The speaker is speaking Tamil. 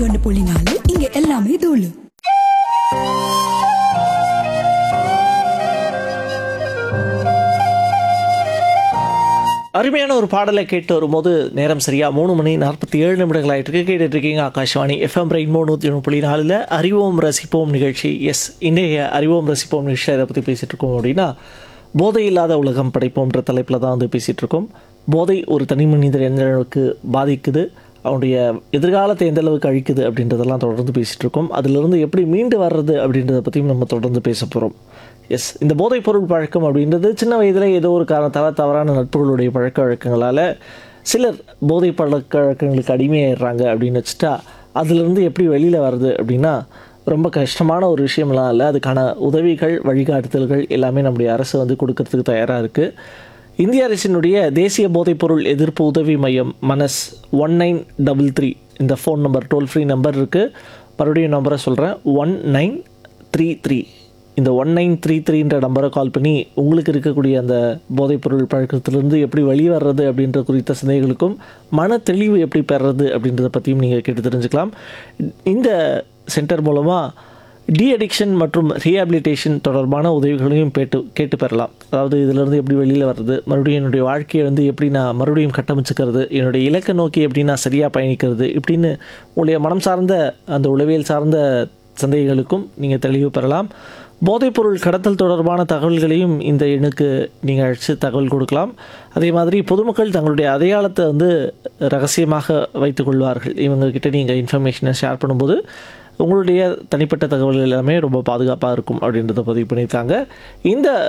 ஒன்று புள்ளி நாலு இங்க எல்லாமே தூளு அருமையான ஒரு பாடலை கேட்டு வரும்போது நேரம் சரியா மூணு மணி நாற்பத்தி ஏழு நிமிடங்கள் ஆயிட்டு இருக்கு கேட்டுட்டு இருக்கீங்க ஆகாஷ்வாணி எஃப்எம் ரெயின்போ நூற்றி ஒன்று புள்ளி நாலில் அறிவோம் ரசிப்போம் நிகழ்ச்சி எஸ் இன்றைய அறிவோம் ரசிப்போம் நிகழ்ச்சி அதை பற்றி பேசிகிட்டு இருக்கோம் அப்படின்னா போதை இல்லாத உலகம் படைப்போம்ன்ற தலைப்பில் தான் வந்து பேசிகிட்டு இருக்கோம் போதை ஒரு தனி மனிதர் எந்த அளவுக்கு பாதிக்குது அவனுடைய எதிர்காலத்தை எந்த அளவுக்கு அழிக்குது அப்படின்றதெல்லாம் தொடர்ந்து பேசிகிட்டு இருக்கோம் அதிலிருந்து எப்படி மீண்டு வர்றது அப்படின்றத பற்றியும் நம்ம தொடர்ந்து பேச போகிறோம் எஸ் இந்த போதைப் பொருள் பழக்கம் அப்படின்றது சின்ன வயதில் ஏதோ ஒரு காரணத்தால் தவறான நட்புகளுடைய பழக்க வழக்கங்களால் சிலர் போதை பழக்க வழக்கங்களுக்கு அடிமையாயிடுறாங்க அப்படின்னு வச்சுட்டா அதுலேருந்து எப்படி வெளியில் வருது அப்படின்னா ரொம்ப கஷ்டமான ஒரு விஷயம்லாம் இல்லை அதுக்கான உதவிகள் வழிகாட்டுதல்கள் எல்லாமே நம்முடைய அரசு வந்து கொடுக்கறதுக்கு தயாராக இருக்குது இந்திய அரசினுடைய தேசிய போதைப்பொருள் எதிர்ப்பு உதவி மையம் Manas one nine double three இந்த phone number toll free number இருக்குது மறுபடியும் நம்பரை சொல்கிறேன் ஒன் நைன் த்ரீ த்ரீ இந்த ஒன் நைன் த்ரீ த்ரீன்ற நம்பரை கால் பண்ணி உங்களுக்கு இருக்கக்கூடிய அந்த போதைப்பொருள் பழக்கத்திலிருந்து எப்படி வெளியே வர்றது அப்படின்ற குறித்த சந்தேகங்களுக்கும் மன தெளிவு எப்படி பெறுறது அப்படின்றத பற்றியும் நீங்கள் கேட்டு தெரிஞ்சுக்கலாம் இந்த சென்டர் மூலமாக டி அடிக்ஷன் மற்றும் ரீஹாபிலிட்டேஷன் தொடர்பான உதவிகளையும் கேட்டு கேட்டு பெறலாம் அதாவது இதிலிருந்து எப்படி வெளியில் வர்றது மறுபடியும் என்னுடைய வாழ்க்கையை வந்து எப்படி நான் மறுபடியும் கட்டமைச்சுக்கிறது என்னுடைய இலக்கை நோக்கி எப்படி நான் சரியாக பயணிக்கிறது இப்படின்னு உங்களுடைய மனம் சார்ந்த அந்த உளவியல் சார்ந்த சந்தேகங்களுக்கும் நீங்கள் தெளிவு பெறலாம் போதைப்பொருள் கடத்தல் தொடர்பான தகவல்களையும் இந்த எண்ணுக்கு நீங்கள் அழைச்சி தகவல் கொடுக்கலாம் அதே மாதிரி பொதுமக்கள் தங்களுடைய அடையாளத்தை வந்து ரகசியமாக வைத்துக்கொள்வார்கள் இவங்கக்கிட்ட நீங்கள் இன்ஃபர்மேஷனை ஷேர் பண்ணும்போது உங்களுடைய தனிப்பட்ட தகவல்கள் எல்லாமே ரொம்ப பாதுகாப்பாக இருக்கும் அப்படின்றத பதிவு பண்ணியிருக்காங்க இந்த